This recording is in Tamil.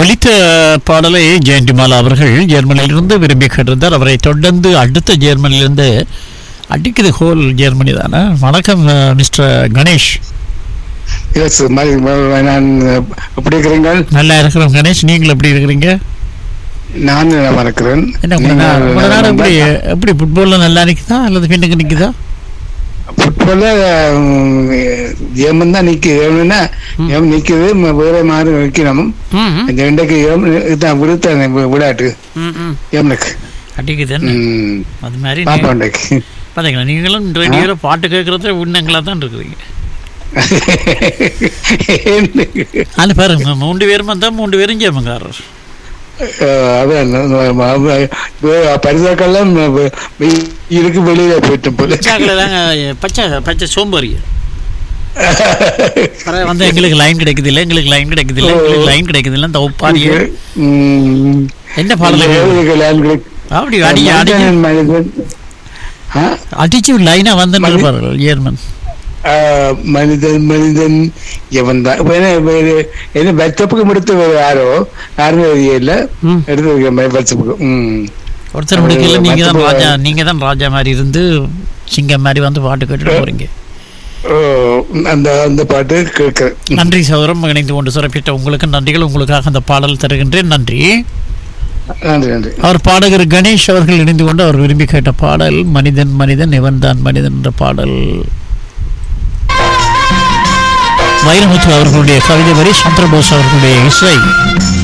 ஒலித்த பாடலை ஜெயந்திமாலா அவர்கள் ஜெர்மனியிலிருந்து விரும்பி கேட்டிருந்தார் அவரை தொடர்ந்து அடுத்த ஜெர்மனியிலிருந்து அடிக்குது ஹோல் ஜெர்மனி தானே வணக்கம் அஹ், மிஸ்டர் கணேஷ் எஸ் நான் எப்படி இருக்கிறீங்கள் நல்லா இருக்கிறோம் கணேஷ் நீங்கள் எப்படி இருக்கிறீங்க நான் நல்லா இருக்கிறேன் என்ன உங்களோட நா- உங்களோட நாடு எப்படி எப்படி ஃபுட்பாலில் நல்லா நிற்குதா அல்லது பின்னுக்கு நிற்குதா ஃபுட்பால்ல ஏமன் தான் நிக்குது ஏமன்னா ஏமன் நிக்குது ம- வேற மாதிரி நிக்கணும் இந்த இன்றைக்கு ஏமன் இதான் விடுத்தானே விளையாட்டு ஏமனுக்கு அடிக்குது ம், அது மாதிரி பாப்போம் இன்றைக்கு பார்த்தீங்களா நீங்களும் ரேடியோவில் பாட்டு கேட்குறது உன்னங்களாக தான் இருக்கிறீங்க அது பாருங்க மூன்று பேரும் வந்தால் மூன்று பேரும் ஜெயமங்காரர் அஹ், அதான் பரிசாக்கெல்லாம் இருக்கு வெளியில போயிட்டு போல பச்சாக்களை தாங்க பச்சை பச்சை சோம்பேறி பரவாயில்ல, வந்து எங்களுக்கு லைன் கிடைக்குது இல்லை எங்களுக்கு லைன் கிடைக்குது இல்லை எங்களுக்கு லைன் கிடைக்குது இல்லை இந்த ஒப்பாரிய ம், என்ன பாடல ஏழைகள் ஆண்களுக்கு அப்படி அடி அடிச்சு மனிதன் மனிதன் ஆ? அடிச்சு லைனா வந்து இருப்பார்கள் ஜெர்மன் ஆ, மனிதன் மனிதன் எவன் தான் இப்ப என்ன இப்ப இது- என்ன வாட்ஸ்அப்புக்கு முடித்து யாரோ யாருமே இல்ல ம். எடுத்து வாட்ஸ்அப்புக்கு ம் ஒருத்தர் முடிக்கல அது நீங்க தான் மத்தபடி- ராஜா நீங்க தான் ராஜா மாதிரி இருந்து சிங்கம் மாதிரி வந்து பாட்டு கேட்டுட்டு போறீங்க ஓ, அந்த அந்த பாட்டு கேட்கிறேன் நன்றி சௌரம் இணைந்து கொண்டு சிறப்பித்த உங்களுக்கு நன்றிகள் உங்களுக்காக அந்த பாடல் தருகின்றேன் நன்றி நன்றி நன்றி அவர் பாடகர் கணேஷ் அவர்கள் இணைந்து கொண்டு அவர் விரும்பி கேட்ட பாடல் மனிதன் மனிதன் இவன் தான் மனிதன் என்ற பாடல் வைரமுத்து அவர்களுடைய கவிதை வரி சந்திரபோஸ் அவர்களுடைய இசை